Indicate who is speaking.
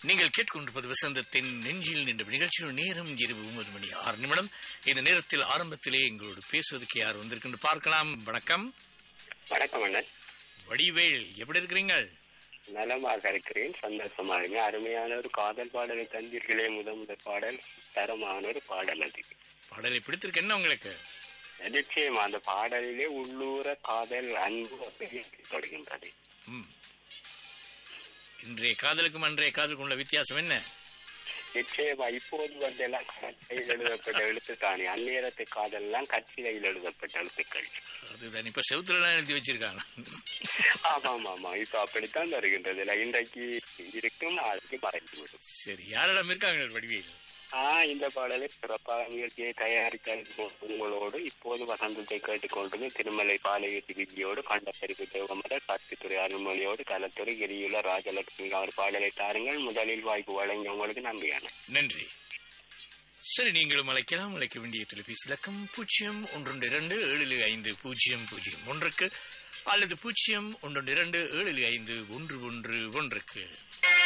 Speaker 1: நீங்கள் கேட்டுக்கொண்டிருப்பது வசந்தத்தின் நெஞ்சில் நின்ற நிகழ்ச்சியில் நேரம் இரவு ஒன்பது மணி ஆறு நிமிடம் இந்த நேரத்தில் ஆரம்பத்திலே எங்களோடு பேசுவதற்கு யார் வந்திருக்கின்ற பார்க்கலாம் வணக்கம்
Speaker 2: வணக்கம் அண்ணன்
Speaker 1: வடிவேல் எப்படி இருக்கிறீங்க
Speaker 2: நலமாக இருக்கிறேன் சந்தோஷமா இருக்கேன் அருமையான ஒரு காதல் பாடலை தந்தீர்களே முத முதல் பாடல் தரமான ஒரு பாடல் அது
Speaker 1: பாடலை பிடித்திருக்கு என்ன உங்களுக்கு
Speaker 2: நிச்சயமா அந்த பாடலிலே உள்ளூர காதல் அன்பு அப்படியே தொடர்கின்றது
Speaker 1: ம். இன்றைய காதலுக்கும் அன்றைய காதலுக்கும் உள்ள வித்தியாசம் என்ன
Speaker 2: நிச்சயமா இப்போது வந்து எல்லாம் கட்சியில் எழுதப்பட்ட எழுத்து தானே அந்நேரத்து காதல் எல்லாம் கட்சியில் எழுதப்பட்ட எழுத்துக்கள்
Speaker 1: அதுதான் இப்ப செவுத்துல எழுதி வச்சிருக்காங்க
Speaker 2: ஆமா ஆமா ஆமா இப்ப அப்படித்தான் வருகின்றது இல்ல இன்றைக்கு இருக்கும் நாளைக்கு மறைந்து விடும்
Speaker 1: சரி யாரிடம் இருக்காங்க வடிவேல்
Speaker 2: ஆஹ் இந்த பாடலை சிறப்பாக நிகழ்ச்சியை தயாரித்த உங்களோடு இப்போது வசந்தத்தை கேட்டுக்கொண்டது திருமலை பாளையத்து விஜயோடு கண்டப்பரிப்பு தேவமர கார்த்தித்துறை அருள்மொழியோடு களத்துறை எரியுள்ள ராஜலட்சுமி அவர் பாடலை தாருங்கள் முதலில் வாய்ப்பு வழங்கிய உங்களுக்கு நன்றியான
Speaker 1: நன்றி சரி நீங்களும் அழைக்கலாம் அழைக்க வேண்டிய தொலைபேசி இலக்கம் பூஜ்ஜியம் ஒன்று இரண்டு ஏழு ஐந்து பூஜ்ஜியம் பூஜ்ஜியம் ஒன்றுக்கு அல்லது பூஜ்ஜியம் ஒன்று இரண்டு ஏழு ஐந்து ஒன்று ஒன்று ஒன்றுக்கு